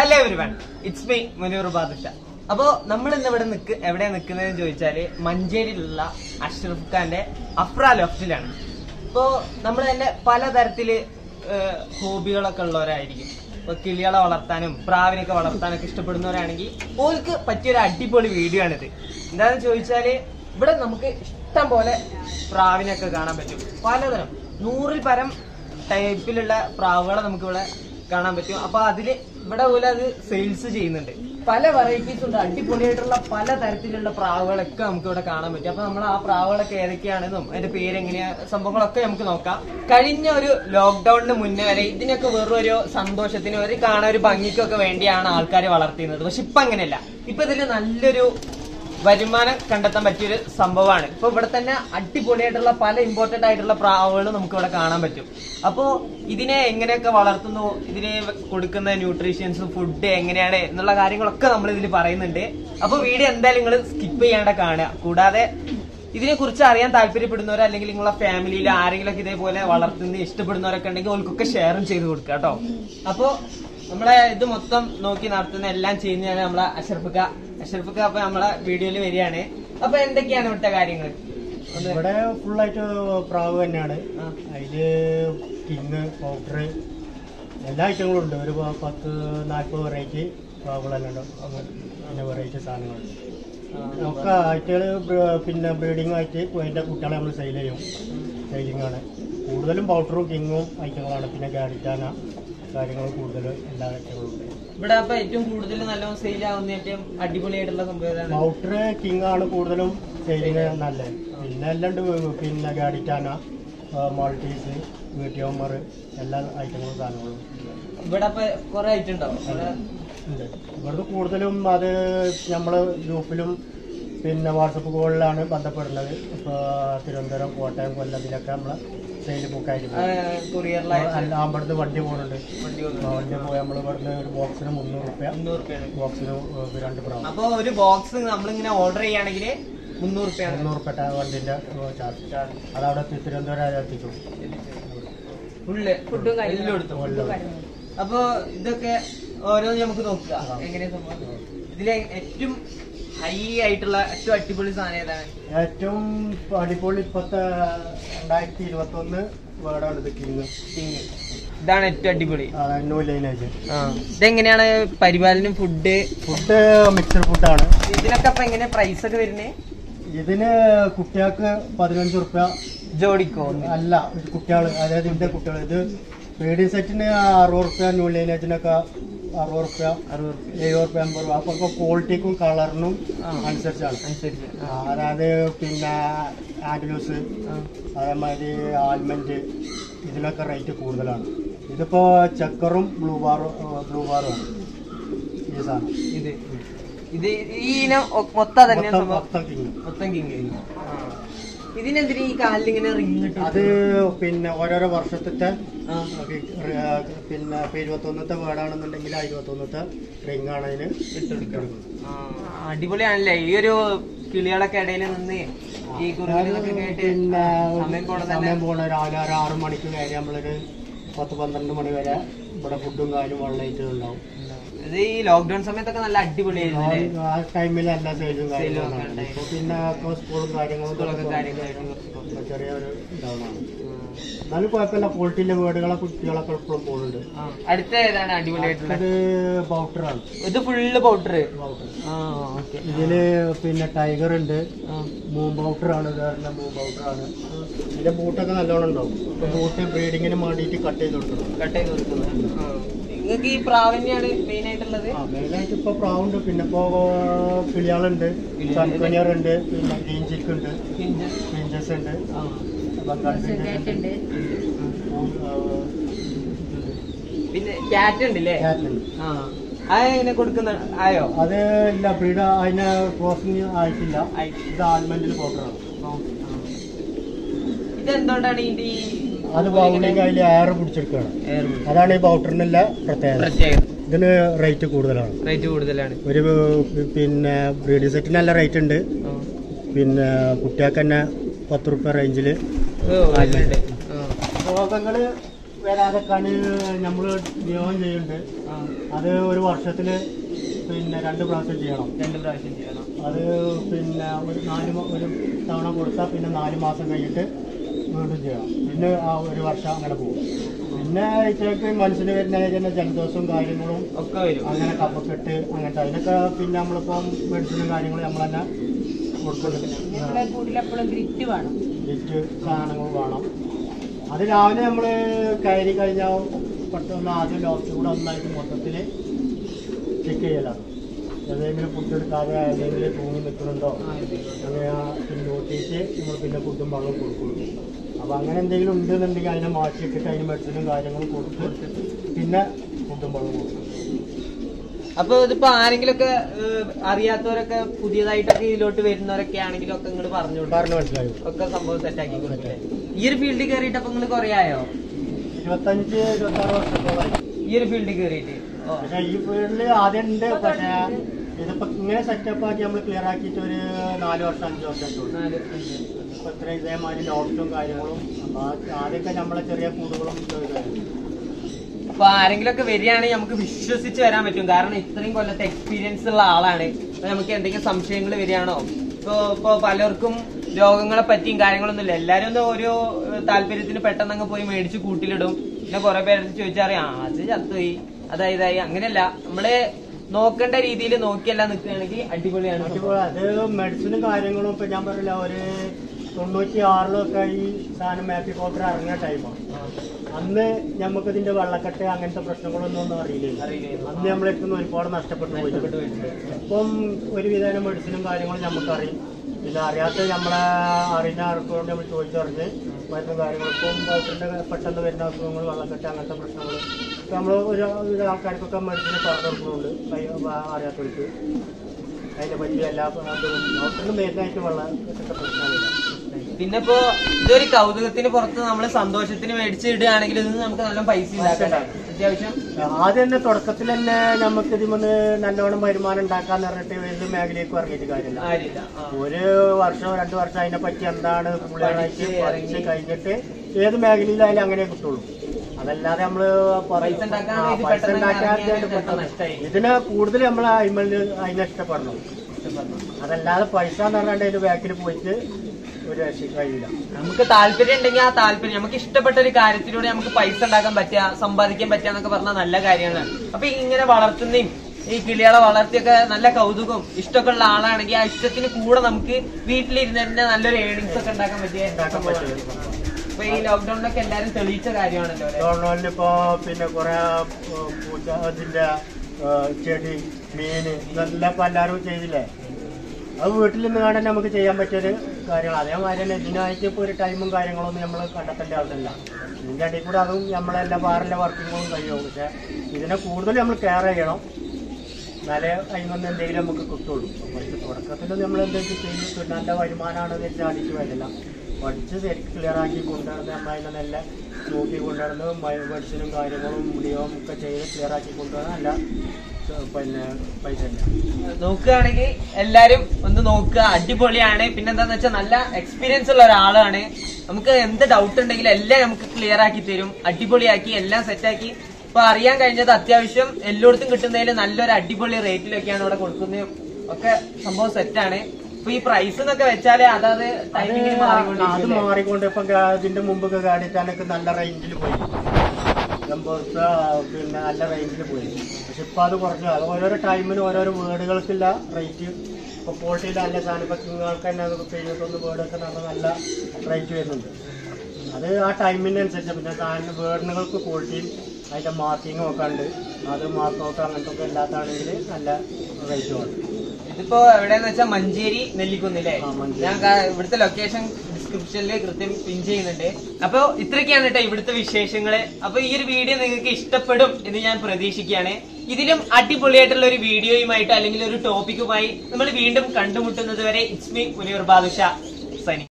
Hello everyone it's me Muneer Badusha അപ്പോ നമ്മൾ ഇന്ന് ഇവിടെ നിക്ക് എവിടെയാ നിൽക്കുന്നതെന്ന് ചോദിച്ചാല് മഞ്ചേരിയിലുള്ള അഷ്റഫ് ഖാന്റെ അഫ്ര ലോഫ്റ്റിലാണ് ഇപ്പോ നമ്മൾ തന്നെ പലതരത്തില് ഏഹ്, ഹോബികളൊക്കെ ഉള്ളവരായിരിക്കും ഇപ്പൊ കിളികളെ വളർത്താനും പ്രാവിനൊക്കെ വളർത്താനൊക്കെ ഇഷ്ടപ്പെടുന്നവരാണെങ്കിൽ ഓൾക്ക് പറ്റിയൊരു അടിപൊളി വീഡിയോ ആണിത് എന്താണെന്ന് ചോദിച്ചാല് ഇവിടെ നമുക്ക് ഇഷ്ടം പോലെ പ്രാവിനൊക്കെ കാണാൻ പറ്റും പലതരം നൂറിൽ പരം ടൈപ്പിലുള്ള പ്രാവുകളെ നമുക്ക് ഇവിടെ കാണാൻ പറ്റും അപ്പൊ അതില് ഇവിടെ പോലെ അത് സെയിൽസ് ചെയ്യുന്നുണ്ട് പല വെറൈറ്റീസ് ഉണ്ട് അടിപൊളിയായിട്ടുള്ള പല തരത്തിലുള്ള പ്രാവുകളൊക്കെ നമുക്ക് ഇവിടെ കാണാൻ പറ്റും അപ്പൊ നമ്മൾ ആ പ്രാവുകളൊക്കെ ഏതൊക്കെയാണെന്നും അതിന്റെ പേര് എങ്ങനെയാ സംഭവങ്ങളൊക്കെ നമുക്ക് നോക്കാം കഴിഞ്ഞ ഒരു ലോക്ക്ഡൌണിന് മുന്നേ വരെ ഇതിനൊക്കെ വെറും ഒരു സന്തോഷത്തിന് ഒരു കാണാൻ ഒരു ഭംഗിക്കൊക്കെ വേണ്ടിയാണ് ആൾക്കാർ വളർത്തിയിരുന്നത് പക്ഷെ ഇപ്പൊ അങ്ങനെയല്ല ഇപ്പൊ ഇതിൽ നല്ലൊരു വരുമാനം കണ്ടെത്താൻ പറ്റിയൊരു സംഭവമാണ് ഇപ്പൊ ഇവിടെ തന്നെ അടിപൊളിയായിട്ടുള്ള പല ഇമ്പോർട്ടന്റ് ആയിട്ടുള്ള പ്രാവുകൾ നമുക്ക് ഇവിടെ കാണാൻ പറ്റും അപ്പോ ഇതിനെ എങ്ങനെയൊക്കെ വളർത്തുന്നു ഇതിനെ കൊടുക്കുന്ന ന്യൂട്രീഷ്യൻസും ഫുഡ് എങ്ങനെയാണ് എന്നുള്ള കാര്യങ്ങളൊക്കെ നമ്മൾ ഇതിൽ പറയുന്നുണ്ട് അപ്പൊ വീഡിയോ എന്തായാലും നിങ്ങൾ സ്കിപ്പ് ചെയ്യാണ്ട് കാണുക കൂടാതെ ഇതിനെ കുറിച്ച് അറിയാൻ താല്പര്യപ്പെടുന്നവർ അല്ലെങ്കിൽ നിങ്ങളെ ഫാമിലിയിൽ ആരെങ്കിലും ഇതേപോലെ വളർത്തുന്ന ഇഷ്ടപ്പെടുന്നവരൊക്കെ ഉണ്ടെങ്കിൽ ഓൾക്കൊക്കെ ഷെയറും ചെയ്ത് കൊടുക്കുക കേട്ടോ അപ്പോ നമ്മളെ ഇത് മൊത്തം നോക്കി നടത്തുന്ന എല്ലാം ചെയ്യുന്നതാണ് നമ്മളെ അഷർഫിക്ക അഷർഫിക്ക അപ്പൊ നമ്മളെ വീഡിയോയിൽ വരികയാണ് അപ്പൊ എന്തൊക്കെയാണ് ഇവിടുത്തെ കാര്യങ്ങൾ ഒന്ന് ഇവിടെ ഫുള്ളായിട്ട് പ്രാവ് തന്നെയാണ് ആ. അതില് കിങ് പൗഡർ എല്ലാ ഐറ്റങ്ങളും ഉണ്ട് ഒരു പ- പത്ത് നാൽപ്പത് വെറൈറ്റി പ്രാവുകൾ തന്നെ ഉണ്ട് അങ്ങനെ പിന്നെ വെറൈറ്റി സാധനങ്ങളുണ്ട് ഒക്കെ ആയിട്ടുകൾ പിന്നെ ബ്രീഡിംഗ് ആയിട്ട് അതിൻ്റെ കുട്ടികളെ നമ്മൾ സെയിൽ ചെയ്യും സെയിലിംഗ് ആണ് കൂടുതലും പൗഡറും കിങ്ങും ഐറ്റങ്ങളാണ് പിന്നെ ഗാഡിറ്റാന കാര്യങ്ങൾ കൂടുതൽ എല്ലാ ഐറ്റങ്ങളും ഉണ്ട് ഇവിടെ അപ്പൊ ഏറ്റവും കൂടുതൽ നല്ലോണം സെയിൽ ആവുന്ന ഏറ്റവും അടിപൊളിയായിട്ടുള്ള സംഭവം ഏതാണ്? പൗഡർ കിങ് ആണ് കൂടുതലും സെയിലിംഗ് നല്ലത് പിന്നെ എല്ലാം ഉണ്ട് പിന്നെ ഗാഡിറ്റാന മൾട്ടീസ് വീട്ടിയോമർ എല്ലാ ഐറ്റങ്ങളും സാധനങ്ങളും ഇവിടെ അപ്പൊ കുറെ ആയിട്ടുണ്ടാവും ഇവിടെ ഉണ്ട് ഇവിടുന്ന് കൂടുതലും അത് നമ്മൾ ഗ്രൂപ്പിലും പിന്നെ വാട്സപ്പ് കോളിലാണ് ബന്ധപ്പെടുന്നത് ഇപ്പോൾ തിരുവനന്തപുരം കോട്ടയം കൊല്ലത്തിലൊക്കെ നമ്മൾ സെയിൽ ബുക്കായിട്ട് കൊറിയറിലായിട്ട് അല്ല അവിടുന്ന് വണ്ടി പോകുന്നുണ്ട് വണ്ടി ആ, വന്നു വണ്ടി പോയി നമ്മൾ ഇവിടുന്ന് ഒരു ബോക്സിന് മുന്നൂറ് റുപ്യ മുന്നൂറ് റുപ്യാണ് ബോക്സിന് ഏഹ് രണ്ട് പ്രാവശ്യം അപ്പൊ ഒരു ബോക്സ് നമ്മളിങ്ങനെ ഓർഡർ ചെയ്യുകയാണെങ്കിൽ മുന്നൂറ് റുപ്യാണ് മുന്നൂറ് റുപ്യ വണ്ടിൻ്റെ ചാർജ് അതവിടെ എത്തി- തിരുവനന്തപുരം വരെ എത്തിക്കും ഫുള്ള് ഫുഡും എല്ലാം എടുത്തു അപ്പൊ ഇതൊക്കെ ഓരോന്ന് നമുക്ക് നോക്കുക എങ്ങനെയാ സംഭവം ഇതിലെ ഏറ്റവും ഹൈ ആയിട്ടുള്ള ഏറ്റവും അടിപൊളി സാധനം ഏതാണ് ഏറ്റവും അടിപൊളി ഇപ്പോഴത്തെ രണ്ടായിരത്തി ഇരുപത്തി ഒന്ന് വേർഡാണ് ഇത് കിങ് കിങ് ഇതാണ് ഏറ്റവും അടിപൊളി ന്യൂ ലൈനേജ് ആ ഇതെങ്ങനെയാണ് പരിപാലനം ഫുഡ് ഫുഡ് മിക്സഡ് ഫുഡാണ് ഇതിനൊക്കെ അപ്പൊ എങ്ങനെ പ്രൈസ് ഒക്കെ വരുന്നേ ഇതിന് കുട്ടികൾക്ക് പതിനഞ്ച് റുപ്യ ജോഡിക്കോ അല്ല കുട്ടികൾ അതായത് ഇതിന്റെ കുട്ടികൾ ഇത് ഫീഡിങ് സെറ്റിന് അറുപത് റുപ്യ ന്യൂ ലൈനേജിനൊക്കെ അറുപത് റുപ്യ അറുപത് എഴുപത് റുപ്യ അമ്പത് രൂപ അപ്പൊ ക്വാളിറ്റിക്കും കളറിനും ആ. അനുസരിച്ചാണ് അനുസരിച്ച് ആ. അതായത് പിന്നെ ആൻഡ്ലൂസ് ആ. അതേമാതിരി ആൽമൻഡ് ഇതിനൊക്കെ റേറ്റ് കൂടുതലാണ് ഇതിപ്പോ ചക്കറും ബ്ലൂ ബാറും ബ്ലൂ ബാറുമാണ് ഈ സാധനം ഇത് ഇത് ഈ ഇനം ഒ- മൊത്തം തന്നെ മൊത്തം സംഭവം മൊത്തം കിങ് മൊത്തം കിങ് ഇതിനെന്തിനാ ഈ കാലിൽ ഇങ്ങനെ റിങ് ഇട്ട് അത് പിന്നെ ഓരോരോ വർഷത്തെ ആ. പിന്നെ ഇപ്പൊ ഇരുപത്തൊന്നത്തെ വേർഡാണെന്നുണ്ടെങ്കിൽ ആ ഇരുപത്തൊന്നത്തെ റിംഗ് ആണ് അതിന് ഇട്ടുകൊടുക്കണം. ആ, അടിപൊളിയാണല്ലേ ഈ ഒരു കിളികളൊക്കെ ഇടയിൽ നിന്ന് ഈ കുറുകിലൊക്കെ കേട്ട് പിന്നെ സമയം പോണ തന്നെ സമയം പോണ രാവിലെ ഒരു ആറ് മണിക്ക് കയറി നമ്മളൊരു പത്ത് പന്ത്രണ്ട് മണി വരെ ഇവിടെ ഫുഡും കാര്യം വെള്ളമായിട്ട് ഉണ്ടാവും ഇത് ഈ ലോക്ക്ഡൌൺ സമയത്തൊക്കെ നല്ല അടിപൊളിയായിരുന്നു അല്ലേ ആ ടൈമിൽ എല്ലാ സെയിലും സെയിലും ഒക്കെ കാര്യങ്ങളും ഉണ്ടായി. ഇപ്പൊ പിന്നെ ഇപ്പൊ സ്കൂളും കാര്യങ്ങളും സ്കൂളൊക്കെ ഇതൊക്കെ കാര്യങ്ങളായിട്ട് കുറച്ച് കുറച്ച്. ഇപ്പൊ ചെറിയൊരു ഡൗണാണ് എന്നാലും കുഴപ്പമില്ല ക്വാളിറ്റിയിലെ വീടുകളെ കുട്ടികളൊക്കെ ഇപ്പോഴും പോകുന്നുണ്ട് ആ, അടുത്ത ഏതാണ് അടിപൊളിയായിട്ടുള്ളത് ഇത് ബൗട്ടറാണ് ഇത് ഫുള്ള് പൗഡർ ബൗട്ടർ ആ ഓക്കെ ഇതില് പിന്നെ ടൈഗർ ഉണ്ട് മൂൺ ബൗട്ടർ ആണ് ഉദാഹരണം മൂൺ ബൗട്ടർ ആണ് ഇതിന്റെ ബൂട്ടൊക്കെ നല്ലോണം ഉണ്ടാവും ഇപ്പൊ ബൂട്ട് ബ്രീഡിങ്ങിന് വേണ്ടിയിട്ട് കട്ട് ചെയ്ത് കൊടുക്കണം കട്ട് ചെയ്ത് കൊടുക്കുന്നത് നിങ്ങൾക്ക് ഈ പ്രാവണ്യാണ് മെയിൻ ആയിട്ടുള്ളത് ആ മെയിനായിട്ട് ഇപ്പൊ പ്രാവുണ്ട് പിന്നെ ഇപ്പോ കിളിയാളുണ്ട് സൺകണിയർ ഉണ്ട് പിന്നെ ഗ്രീൻ ചിക്ക് ഉണ്ട് ഹിഞ്ച്. ഫിഞ്ചസ് ഉണ്ട് ആ. ബംഗാൾ ഫിഞ്ചസ് ഉണ്ട് പിന്നെ ക്യാറ്റ് ഉണ്ടല്ലേ cat ഉണ്ട്. ആ അത് എങ്ങനെ കൊടുക്കുന്ന ആയോ അത് ഇല്ല ബ്രീഡ് അതിന് ക്രോസിങ് ആയിട്ടില്ല ആയി. ഇത് ആൽമൻഡിൽ ബൗട്ടറാണ് ഇതെന്തുകൊണ്ടാണ് ഇതിന്റെ ഈ അത് ബൗളിങ് അതിൽ എയർ പിടിച്ചെടുക്കുകയാണ് Air അതാണ് ഈ ബൗട്ടറിനുള്ള പ്രത്യേകത പ്രത്യേകത ഇതിന് റേറ്റ് കൂടുതലാണ് റേറ്റ് കൂടുതലാണ് ഒരു പിന്നെ ബ്രീഡിംഗ് സെറ്റിന് നല്ല റേറ്റ് ഉണ്ട് ആ. പിന്നെ കുട്ടികൾക്ക് തന്നെ പത്ത് റുപ്യ റേഞ്ചിൽ ഓ, വരുന്നുണ്ട്. ആ. രോഗങ്ങൾ വരാതെ കണ് നമ്മൾ നിയമം ചെയ്യുന്നുണ്ട് ആ, അത് ഒരു വർഷത്തില് പിന്നെ രണ്ട് പ്രാവശ്യം ചെയ്യണം രണ്ട് പ്രാവശ്യം ചെയ്യണം അത് പിന്നെ ഒരു നാല് മ- ഒരു തവണ കൊടുത്താൽ പിന്നെ നാല് മാസം കഴിഞ്ഞിട്ട് വീണ്ടും ചെയ്യണം പിന്നെ ആ ഒരു വർഷം അങ്ങനെ പോകും പിന്നെ ഇത്രയ്ക്ക് മനസ്സിന് വരുന്ന തന്നെ ജലദോഷവും കാര്യങ്ങളും ഒക്കെ വരും അങ്ങനെ കഫക്കെട്ട് അങ്ങനത്തെ അതിനൊക്കെ പിന്നെ നമ്മളിപ്പം മെഡിസിനും കാര്യങ്ങളും നമ്മൾ തന്നെ കൊടുക്കുന്നുണ്ട് നമ്മളെ കൂട്ടിലെപ്പോഴും ഗ്രിറ്റ് വേണം ലിസ്റ്റ് സാധനങ്ങൾ വേണം അത് രാവിലെ നമ്മൾ കയറി കഴിഞ്ഞാൽ പെട്ടെന്ന് ആദ്യം ഡോക്ടർ കൂടെ ഒന്നായിട്ട് മൊത്തത്തിൽ ചെക്ക് ചെയ്യലാണ് ഏതെങ്കിലും ഫുഡ് എടുക്കാതെ ഏതെങ്കിലും തൂങ്ങി നിൽക്കുന്നുണ്ടോ ആ, ഇത്. അങ്ങനെ പിന്നെ നോക്കിയിട്ട് നമ്മൾ പിന്നെ ഫുഡും വെള്ളവും കൊടുക്കുള്ളൂ അപ്പോൾ അങ്ങനെ എന്തെങ്കിലും ഉണ്ടെന്നുണ്ടെങ്കിൽ അതിനെ മാറ്റിയിട്ടിട്ട് അതിന് മെഡിസിനും കാര്യങ്ങളും കൊടുത്ത് പിന്നെ ഫുഡും വെള്ളവും കൊടുക്കും അപ്പൊ ഇതിപ്പോ ആരെങ്കിലൊക്കെ ഏഹ്, അറിയാത്തവരൊക്കെ പുതിയതായിട്ടൊക്കെ ഇതിലോട്ട് വരുന്നവരൊക്കെ ആണെങ്കിലും ഒക്കെ ഇങ്ങോട്ട് പറഞ്ഞു കൊടുക്കും പറഞ്ഞു മനസ്സിലായി ഒക്കെ സംഭവം സെറ്റ് ആക്കി കൊടുക്കില്ലേ ഈ ഒരു ഫീൽഡിൽ കയറിയിട്ട് അപ്പൊ നിങ്ങൾ കൊറേ ആയോ ഇരുപത്തഞ്ച് ഇരുപത്താറ് വർഷത്തോളമായി ഈ ഒരു ഫീൽഡിൽ കയറിയിട്ട് ഓ പക്ഷേ ഈ വീട്ടില് ആദ്യം ഉണ്ട് പക്ഷേ ഇതിപ്പോ ഇങ്ങനെ സെറ്റപ്പ് ആക്കി നമ്മൾ ക്ലിയർ ആക്കിയിട്ട് ഒരു നാല് വർഷം അഞ്ച് വർഷം ആയിട്ടുള്ളൂ നാല് അഞ്ച് ഇപ്പൊ ഇത്ര ഇതേമാതിരി ഡോക്ടറും കാര്യങ്ങളും അപ്പൊ ആ- ആദ്യമൊക്കെ നമ്മളെ ചെറിയ കൂടുകളും ഇതായിരുന്നു. അപ്പൊ ആരെങ്കിലും ഒക്കെ വരികയാണെങ്കിൽ നമുക്ക് വിശ്വസിച്ച് വരാൻ പറ്റും കാരണം ഇത്രയും കൊല്ലത്തെ എക്സ്പീരിയൻസ് ഉള്ള ആളാണ് അപ്പൊ നമുക്ക് എന്തെങ്കിലും സംശയങ്ങൾ വരികയാണോ ഇപ്പൊ ഇപ്പൊ പലർക്കും രോഗങ്ങളെ പറ്റിയും കാര്യങ്ങളൊന്നും ഇല്ല എല്ലാരും ഒന്ന് ഓരോ ഏഹ്, താല്പര്യത്തിന് പെട്ടെന്ന് അങ്ങ് പോയി മേടിച്ച് കൂട്ടിലിടും പിന്നെ കുറെ പേരെടുത്ത് ചോദിച്ചറിയാം ആ അത് ചത്തുപോയി അതായതായി അങ്ങനെയല്ല നമ്മള് നോക്കേണ്ട രീതിയിൽ നോക്കിയെല്ലാം നിൽക്കുകയാണെങ്കിൽ അടിപൊളിയാണ് അപ്പൊ അത് മെഡിസിനും കാര്യങ്ങളും ഇപ്പൊ ഞാൻ പറയില്ല ഒരു തൊണ്ണൂറ്റി ആറിലൊക്കെ ഈ സാധനം മാപ്പി പൗഡർ ഇറങ്ങിയ ടൈമാണ് അന്ന് നമുക്ക് ഇതിന്റെ വെള്ളക്കെട്ട് അങ്ങനത്തെ പ്രശ്നങ്ങളൊന്നും ഒന്നും അറിയില്ല അറിയില്ലായിരുന്നു. അന്ന് നമ്മളെത്തുന്ന ഒരുപാട് നഷ്ടപ്പെട്ടു നഷ്ടപ്പെട്ടു പോയിട്ടുണ്ട് പോയിട്ടുണ്ട്. ഇപ്പം ഒരുവിധം മെഡിസിനും കാര്യങ്ങളും നമുക്കറിയും പിന്നെ അറിയാത്ത നമ്മളെ അറിയുന്ന ആൾക്കൊണ്ട് നമ്മൾ ചോദിച്ചറിഞ്ഞ് മരുന്നും കാര്യങ്ങളും ഇപ്പം പൗഡറിന്റെ പെട്ടെന്ന് വരുന്ന അസുഖങ്ങൾ വെള്ളക്കെട്ട് അങ്ങനത്തെ പ്രശ്നങ്ങൾ നമ്മൾ ഒരു ഒരു ആൾക്കാർക്കൊക്കെ മെഡിസിന് പറഞ്ഞു കൊടുക്കുന്നുണ്ട് കൈ- അറിയാത്തവർക്ക് അതിനെ പറ്റി എല്ലാ അതും ഡോക്ടറിന് മെയിനായിട്ട് വെള്ളക്കെട്ടൊക്കെ പ്രശ്നമില്ല പിന്നെ ഇപ്പോ ഇതൊരു കൗതുകത്തിന് പുറത്ത് നമ്മള് സന്തോഷത്തിന് മേടിച്ച് ഇടുകയാണെങ്കിൽ ഇത് നമുക്ക് നല്ല പൈസ ഉണ്ടാക്കണ്ട അത്യാവശ്യം ആദ്യം തന്നെ തുടക്കത്തിൽ തന്നെ നമുക്ക് ഇതിമന്ന് നല്ലോണം വരുമാനം ഉണ്ടാക്കാന്ന് പറഞ്ഞിട്ട് ഏത് മേഖലയ്ക്ക് ഇറങ്ങിയിട്ട് കാര്യമില്ല ആരില്ല ആ. ഒരു വർഷം രണ്ടു വർഷം അതിനെ പറ്റി എന്താണ് പുള്ളികളായിട്ട് പഠിച്ച് പഠിച്ച് കഴിഞ്ഞിട്ട് ഏത് മേഖലയിലായാലും അങ്ങനെ കിട്ടുള്ളൂ അതല്ലാതെ നമ്മള് പറ- പൈസ ഉണ്ടാക്കാൻ ആ, ഇത് പൈസ പെട്ടെന്ന് ഉണ്ടാക്കാൻ ഇറങ്ങിയാൽ വേണ്ടി ചിലപ്പോൾ പെട്ടെന്ന്. നഷ്ടമായി. ഇതിന് കൂടുതൽ നമ്മൾ അയിമല് അതിനെ ഇഷ്ടപ്പെടണം അതല്ലാതെ പൈസ എന്ന് പറഞ്ഞാൽ അതിന്റെ ബാക്കിൽ പോയിട്ട് ഒരു രക്ഷ കഴിയില്ല നമുക്ക് താല്പര്യം ഉണ്ടെങ്കിൽ ആ താല്പര്യം നമുക്ക് ഇഷ്ടപ്പെട്ട ഒരു കാര്യത്തിലൂടെ നമുക്ക് പൈസ ഉണ്ടാക്കാൻ പറ്റുക സമ്പാദിക്കാൻ പറ്റുക എന്നൊക്കെ പറഞ്ഞാൽ നല്ല കാര്യമാണ് അപ്പൊ ഇങ്ങനെ വളർത്തുന്നതും ഈ കിളികളെ വളർത്തിയൊക്കെ നല്ല കൗതുകം ഇഷ്ടമൊക്കെ ഉള്ള ആളാണെങ്കിൽ ആ ഇഷ്ടത്തിന് കൂടെ നമുക്ക് വീട്ടിലിരുന്ന് തന്നെ നല്ലൊരു ഏണിങ്സ് ഒക്കെ ഉണ്ടാക്കാൻ പറ്റിയ ഉണ്ടാക്കാൻ സംഭവമാണ്. പറ്റും അപ്പൊ ഈ ലോക്ക്ഡൌണിലൊക്കെ എല്ലാരും തെളിയിച്ച കാര്യമാണല്ലോ അല്ലേ? ലോണിൽ ഇപ്പോ പിന്നെ കുറെ പൂച്ച അതിന്റെ ആ, ചെടി മീന് ഇതെല്ലാം ഇപ്പൊ എല്ലാവരും ചെയ്തില്ലേ അത് വീട്ടിൽ നിന്ന് കാണാൻ നമുക്ക് ചെയ്യാൻ പറ്റിയൊരു കാര്യങ്ങൾ അതേമാതിരി തന്നെ ഇതിനായിട്ട് ഇപ്പോൾ ഒരു ടൈമും കാര്യങ്ങളൊന്നും നമ്മൾ കണ്ടെത്തേണ്ട ആവശ്യമില്ല ഇതിൻ്റെ ഇടയിൽ കൂടെ അതും നമ്മളെല്ലാം വേറെ വർക്കിങ്ങും കഴിയും പക്ഷെ ഇതിനെ കൂടുതൽ നമ്മൾ കെയർ ചെയ്യണം എന്നാലേ അതിൽ നിന്ന് എന്തെങ്കിലും നമുക്ക് കിട്ടുള്ളൂ പക്ഷെ തുടക്കത്തിൽ നമ്മൾ എന്തെങ്കിലും ചെയ്ത് നല്ല വരുമാനമാണെന്ന് വെച്ചാൽ അടിച്ചു വരില്ല പഠിച്ച് ശരിക്കും ക്ലിയർ ആക്കി കൊണ്ടുവന്ന് നമ്മൾ അതിനെ നല്ല നോക്കി കൊണ്ടുവന്ന് മെഡിസിനും കാര്യങ്ങളും മുടിയും ഒക്കെ ചെയ്ത് ക്ലിയർ ആക്കി കൊണ്ടുവന്ന് നല്ല ഏഹ്, പിന്നെ പൈസ ഇല്ല നോക്കുകയാണെങ്കിൽ എല്ലാരും ഒന്ന് നോക്കുക അടിപൊളിയാണ് പിന്നെ എന്താന്ന് വെച്ചാൽ നല്ല എക്സ്പീരിയൻസ് ഉള്ള ഒരാളാണ് നമുക്ക് എന്ത് ഡൗട്ട് ഉണ്ടെങ്കിലും എല്ലാം നമുക്ക് ക്ലിയർ ആക്കി തരും അടിപൊളിയാക്കി എല്ലാം സെറ്റാക്കി ഇപ്പൊ അറിയാൻ കഴിഞ്ഞത് അത്യാവശ്യം എല്ലായിടത്തും കിട്ടുന്നതിൽ നല്ലൊരു അടിപൊളി റേറ്റിലൊക്കെയാണ് ഇവിടെ കൊടുക്കുന്നത് ഒക്കെ സംഭവം സെറ്റാണ് ഇപ്പൊ ഈ പ്രൈസ് എന്നൊക്കെ വെച്ചാല് അതാത് ടൈമിങ്ങിന് അത് മാറിക്കൊണ്ടിരിക്കും മാറിക്കൊണ്ട് ഇപ്പൊ ഗാ- ഇതിന്റെ മുമ്പൊക്കെ കാണിച്ചാലൊക്കെ നല്ല റേഞ്ചിൽ പോയി എൺപത് റുപ്യ പിന്നെ നല്ല റേഞ്ചിൽ പോയി പക്ഷെ ഇപ്പൊ അത് കുറഞ്ഞു അത് ഓരോരോ ടൈമിന് ഓരോരോ വേർഡുകൾക്കുള്ള റേറ്റ് ഇപ്പൊ ക്വാളിറ്റിയിൽ നല്ല സാധനം ഇപ്പൊ നിങ്ങൾക്ക് തന്നെ അത് എഴുപത്തൊന്ന് വേർഡൊക്കെ നല്ല നല്ല റേറ്റ് വരുന്നുണ്ട് അത് ആ ടൈമിനനുസരിച്ച് പിന്നെ സാധനം വേർഡുകൾക്ക് ക്വാളിറ്റിയും അതിന്റെ മാർക്കിങ്ങും ഒക്കെ ഉണ്ട് അത് മാർക്ക് ഔട്ട് അങ്ങനത്തെ ഒക്കെ ഇല്ലാത്താണെങ്കിൽ നല്ല റേറ്റ് വേണം ഇതിപ്പോ എവിടെയെന്ന് വെച്ചാൽ മഞ്ചേരി നെല്ലിക്കുന്നില്ലേ ആ, മഞ്ചേരി. ഞാൻ കാ- ഇവിടുത്തെ ലൊക്കേഷൻ ഡിസ്ക്രിപ്ഷനിൽ കൃത്യം പിൻ ചെയ്യുന്നുണ്ട് അപ്പൊ ഇത്രയൊക്കെയാണ് കേട്ടോ ഇവിടുത്തെ വിശേഷങ്ങള് അപ്പൊ ഈ ഒരു വീഡിയോ നിങ്ങൾക്ക് ഇഷ്ടപ്പെടും എന്ന് ഞാൻ പ്രതീക്ഷിക്കുകയാണ് ഇതിലും അടിപൊളിയായിട്ടുള്ള ഒരു വീഡിയോയുമായിട്ട് അല്ലെങ്കിൽ ഒരു ടോപ്പിക്കുമായി നമ്മൾ വീണ്ടും കണ്ടുമുട്ടുന്നത് വരെ ഇറ്റ്സ് മീ മുനിയർ ബാദുഷ സനി